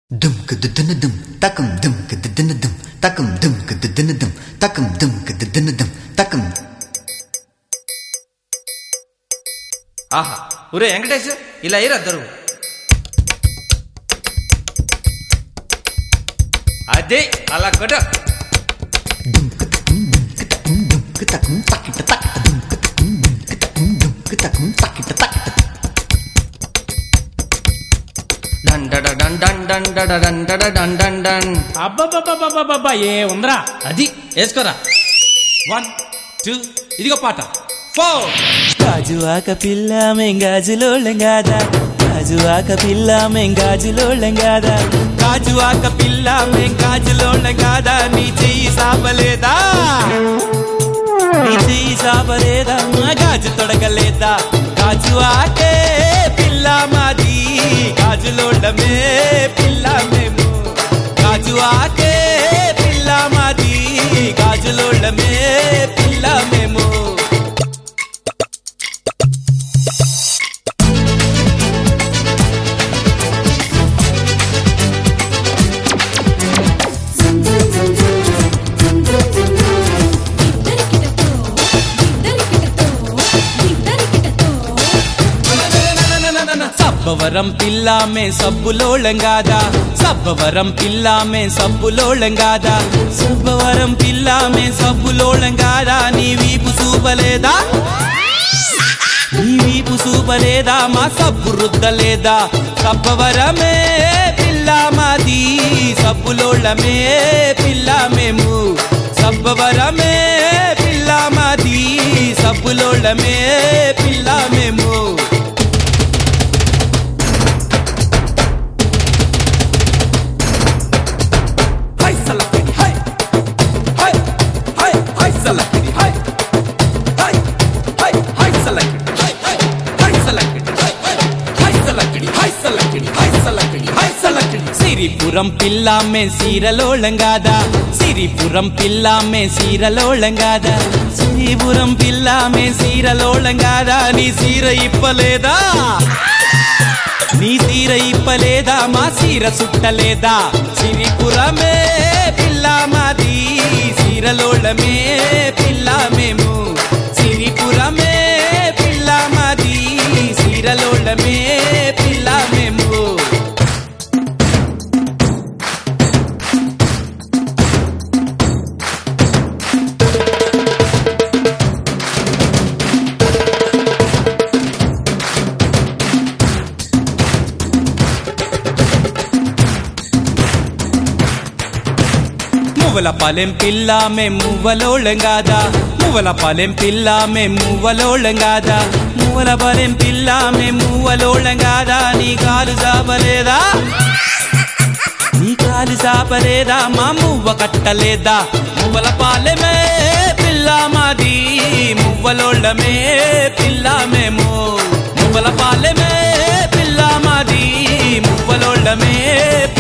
దుమ్కు దుద్దున దుమ్ తకం దుమ్కు దుద్దున దుమ్ తకం దుమ్కు దుద్దున దుమ్ తకం దుమ్కు దుద్దున దుమ్ తకం ఆహా ఒరే వెంకటేష్ ఇలా అయ్యారు అద్దరు అదే అలా కొట్ట దుమ్కు తకం దుమ్కు తకం దుమ్కు తకం తకిట తకిట దుమ్కు తకం దుమ్కు తకం దుమ్కు తకం తకిట తకిట డన్ డడ డన్ డన్ డన్ డడ డన్ డడ డన్ డన్ డన్ అబ్బబ్బబ్బబ్బబ్బబ్బా ఏ ఉందిరా అది వేసుకోరా వన్ టూ ఇదిగో పాట ఫోర్ గాజువాక పిల్ల మెంగాజులోళ్ళం కాదా గాజువాక పిల్ల మెంగాజులోళ్ళం కాదా గాజువాక పిల్ల మెంగాజులోళ్ళం కాదా నీ చెయ్యి సాపలేదా నీ చెయ్యి సాపలేదా మా గాజు తొడగలేదా గాజువాకే పిల్ల మాది గాజులోళ్ళమే పిల్ల మేము గాజువాకే పిల్ల మాది గాజులోళ్ళమే పిల్ల మేము సబ్బవరం పిల్లామే సబ్బులోళం కాదా సబ్బవరం పిల్లామే సబ్బులోళం కాదా సబ్బవరం పిల్లామే సబ్బులోళం కాదా నీ వీపు చూపలేదా నీ వీపు చూపలేదా మా సబ్బు రుద్దలేదా సబ్బవరమే పిల్ల మాది సబ్బులోళమే పిల్ల మేము సబ్బవరమే పిల్ల మాది సబ్బులోళమే పిల్ల మేము Hai salakini hai hai hai hai salakini hai hai hai hai salakini hai hai hai salakini hai hai salakini hai salakini hai salakini hai salakini Siripuram పిల్లామే సీరలోళంగాదా Siripuram పిల్లామే సీరలోళంగాదా Siripuram పిల్లామే సీరలోళంగాదా నీ సీర ఇప్పలేదా నీ సీర ఇప్పలేదా మా సీర సుట్టలేదా సిరిపురమే పిల్ల మాది సీరలోళమే పిల్ల మేము సిరిపురమే పిల్ల మాది సీరలోళమే పిల్ల మేము మువ్వల పాలెం పిల్ల మే మువ్వలోళం కాదా మువ్వల పాలెం పిల్ల మే మువ్వలోళం కాదా మువ్వల పాలెం పిల్ల మే మువ్వలోళం కాదా నీ కాలు చాపలేదా నీ కాలు చాపలేదా మా మువ్వ కట్టలేదా మువ్వల పాలెమే పిల్ల మాది మువ్వలోళ్ళమే పిల్ల మేము మువ్వల పాలెమే పిల్ల మాది మువ్వలోళ్ళమే